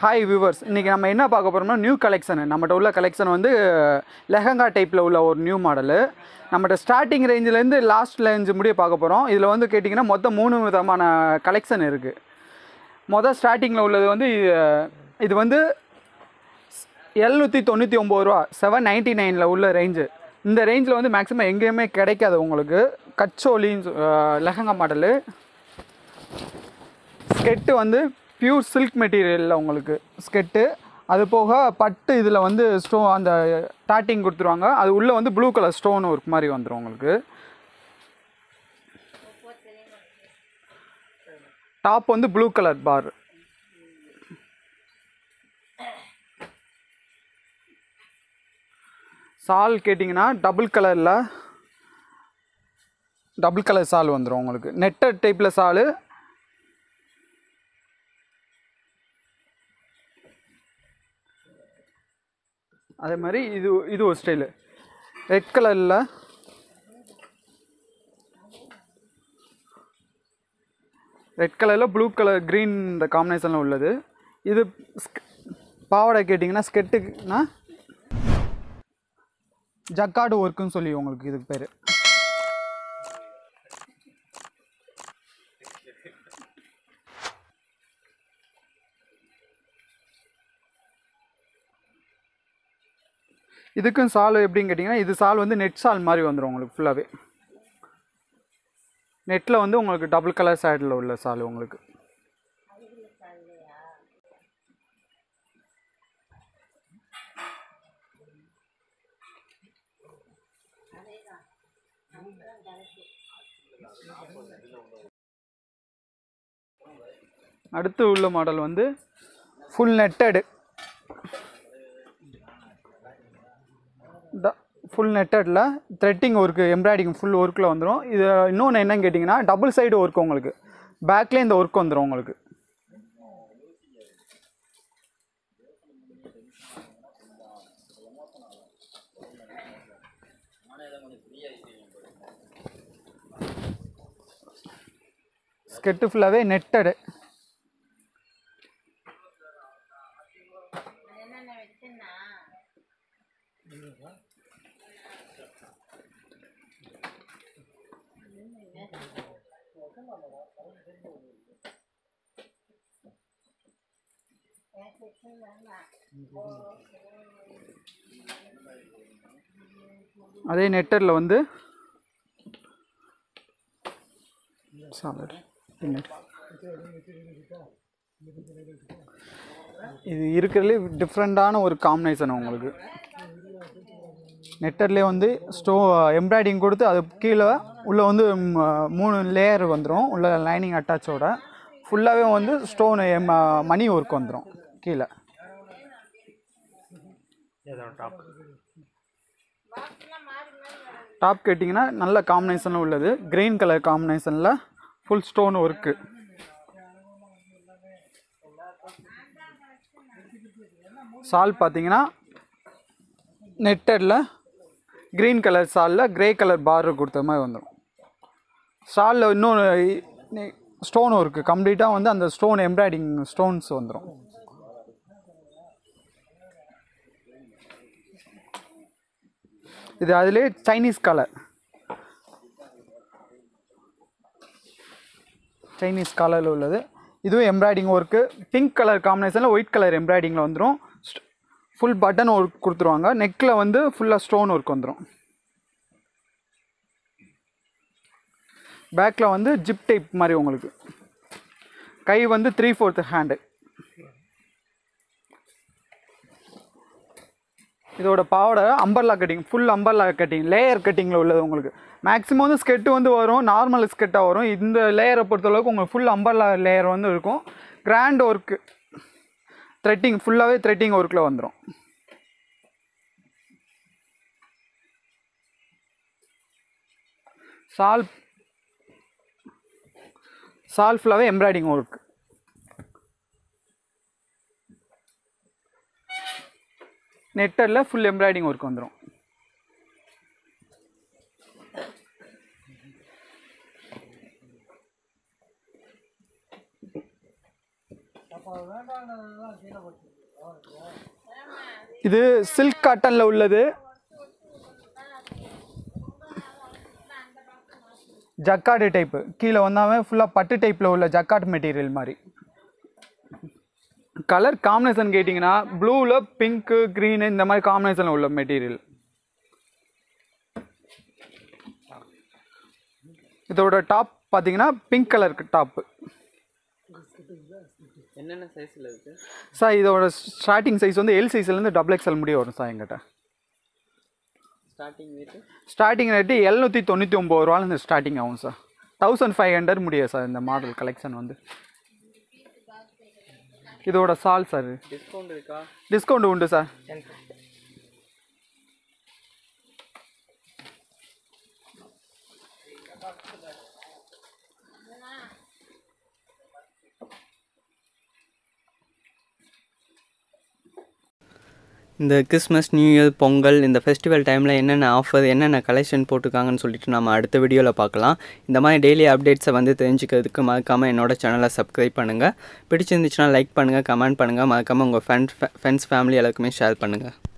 hi viewers இன்றைக்கி நம்ம என்ன பார்க்க போகிறோம்னா நியூ கலெக்ஷன் நம்மகிட்ட உள்ள கலெக்ஷன் வந்து லெஹங்கா டைப்பில் உள்ள ஒரு நியூ மாடலு நம்மகிட்ட ஸ்டார்டிங் ரேஞ்சிலேருந்து லாஸ்ட் ரேஞ்சு முடிய பார்க்க போகிறோம் இதில் வந்து கேட்டிங்கன்னா மொத்தம் மூணு விதமான கலெக்ஷன் இருக்குது மொதல் ஸ்டார்டிங்கில் உள்ளது வந்து இது- இது வந்து எழுநூற்றி தொண்ணூற்றி ஒம்பது ரூபா செவன் நைன்ட்டி நைனில் உள்ள ரேஞ்சு இந்த ரேஞ்சில் வந்து மேக்ஸிமம் எங்கேயுமே கிடைக்காது உங்களுக்கு கச்சோலின்னு லெஹங்கா மாடலு ஸ்கெட்டு வந்து பியூர் சில்க் மெட்டீரியலில் உங்களுக்கு ஸ்கெட்டு அது போக பட்டு இதில் வந்து ஸ்டோ அந்த டாட்டிங் கொடுத்துருவாங்க அது உள்ளே வந்து ப்ளூ கலர் ஸ்டோன் ஒர்க் மாதிரி வந்துடும் உங்களுக்கு டாப் வந்து ப்ளூ கலர் பார் சால் கேட்டிங்கன்னா டபுள் கலரில் டபுள் கலர் சால் வந்துடும் உங்களுக்கு நெட்டட் டைப்பில் சால் அதே மாதிரி இது இது ஒரு ஸ்டைலு ரெட் கலரில் ரெட் கலரில் ப்ளூ கலர் க்ரீன் இந்த காம்பினேஷனில் உள்ளது இது ஸ்க்- பாவாடை கேட்டிங்கன்னா ஸ்கெட்டுக்குன்னா ஜக்காடு ஒர்க்குன்னு சொல்லி உங்களுக்கு இதுக்கு பேர் இதுக்கும் சால் எப்படின்னு கேட்டிங்கன்னா இது சால் வந்து நெட் சால் மாதிரி வந்துடும் உங்களுக்கு ஃபுல்லாகவே நெட்டில் வந்து உங்களுக்கு டபுள் கலர் சைடில் உள்ள சால் உங்களுக்கு அடுத்து உள்ள மாடல் வந்து ஃபுல் நெட்டடு ஃபுல் நெட்டடில் த்ரெட்டிங் ஒர்க்கு எம்ப்ராய்டிங் ஃபுல் ஒர்க்கில் வந்துடும் இது இன்னொன்று என்னன்னு கேட்டிங்கன்னா டபுள் சைடு ஒர்க் உங்களுக்கு பேக்லேயே இந்த ஒர்க் வந்துடும் உங்களுக்கு ஸ்கெட்டு ஃபுல்லாகவே நெட்டடு அதே நெட்டரில் வந்து சாலட் பின்னாடி இது இருக்கிறதுலே டிஃப்ரெண்ட்டான ஒரு காம்பினேஷன் உங்களுக்கு நெட்டர்லேயே வந்து ஸ்டோ எம்ப்ராய்டிங் கொடுத்து அது கீழே உள்ளே வந்து ம், மூணு லேயர் வந்துடும் உள்ள லைனிங் அட்டாச்சோட ஃபுல்லாகவே வந்து ஸ்டோன் மணி ஒர்க் வந்துடும் கீழே டாப் கேட்டிங்கன்னா நல்ல காம்பினேஷனில் உள்ளது கிரீன் கலர் காம்பினேஷனில் ஃபுல் ஸ்டோன் ஒர்க்கு சால் பார்த்தீங்கன்னா நெட்டடில் க்ரீன் கலர் சாலில் கிரே கலர் பார்டர் கொடுத்த மாதிரி வந்துடும் சாலில் இன்னொன்று ஸ்டோன் ஒர்க்கு கம்ப்ளீட்டாக வந்து அந்த ஸ்டோன் எம்ப்ராய்டிங் ஸ்டோன்ஸ் வந்துடும் இது அதிலே சைனீஸ் கலர் சைனீஸ் கலரில் உள்ளது இதுவும் எம்ப்ராய்டிங் ஒர்க்கு பிங்க் கலர் காம்பினேஷனில் ஒயிட் கலர் எம்ப்ராய்டிங்கில் வந்துடும் ஃபுல் பட்டன் ஒர்க் கொடுத்துருவாங்க நெக்கில் வந்து ஃபுல்லாக ஸ்டோன் ஒர்க் வந்துடும் பேக்கில் வந்து ஜிப் டைப் மாதிரி உங்களுக்கு கை வந்து த்ரீ ஃபோர்த் ஹேண்டு இதோட பாவாடை umbrella cutting full umbrella cutting layer கட்டிங்கில் உள்ளது உங்களுக்கு மேக்ஸிமம் வந்து ஸ்கெட்டு வந்து வரும் நார்மல் ஸ்கெட்டாக வரும் இந்த லேயரை பொறுத்தளவுக்கு உங்களுக்கு ஃபுல் அம்பர்லா லேயர் வந்து இருக்கும் கிராண்ட் ஒர்க்கு த்ரெட்டிங் ஃபுல்லாகவே த்ரெட்டிங் ஒர்க்கில் வந்துடும் சால் சால் ஃபுல்லாகவே எம்ப்ராய்டிங் ஒர்க் நெட்டரில் ஃபுல் எம்ப்ராய்டிங் ஒர்க் வந்துடும் இது சில்க் காட்டனில் உள்ளது ஜக்காடு டைப்பு கீழே வந்தாவே ஃபுல்லாக பட்டு டைப்பில் உள்ள ஜக்காட் மெட்டீரியல் மாதிரி கலர் காம்பினேஷன் கேட்டிங்கன்னா ப்ளூவில் பிங்க்கு க்ரீனு இந்த மாதிரி காம்பினேஷனில் உள்ள மெட்டீரியல் இதோட டாப் பார்த்தீங்கன்னா பிங்க் கலர் டாப்பு என்னென்ன சைஸில் இருக்கு சார் இதோட ஸ்டார்டிங் சைஸ் வந்து எல் சைஸ்லேருந்து டபுள் எக்ஸ்எல் முடிய வரும் சார் எங்கிட்ட ஸ்டார்டிங் ரேட்டு ஸ்டார்டிங் ரேட்டு எழுநூற்றி தொண்ணூற்றி ஒம்பது ரூபாலேருந்து ஸ்டார்டிங் ஆகும் சார் தௌசண்ட் ஃபைவ் ஹண்ட்ரட் முடியும் சார் இந்த மாடல் கலெக்ஷன் வந்து இதோட சால் சார் டிஸ்கவுண்ட் இருக்கா டிஸ்கவுண்ட் உண்டு சார் இந்த கிறிஸ்மஸ் நியூ இயர் பொங்கல் இந்த ஃபெஸ்டிவல் டைமில் என்னென்ன ஆஃபர் என்னென்ன கலெக்ஷன் போட்டிருக்காங்கன்னு சொல்லிட்டு நம்ம அடுத்த வீடியோவில் பார்க்கலாம் இந்த மாதிரி டெய்லி அப்டேட்ஸை வந்து தெரிஞ்சுக்கிறதுக்கு மறக்காமல் என்னோட சேனலை சப்ஸ்கிரைப் பண்ணுங்கள் பிடிச்சிருந்துச்சுன்னா லைக் பண்ணுங்கள் கமெண்ட் பண்ணுங்கள் மறக்காமல் உங்கள் ஃப்ரெண்ட் ஃப்ரெண்ட்ஸ் ஃபேமிலி எல்லாருக்குமே ஷேர் பண்ணுங்கள்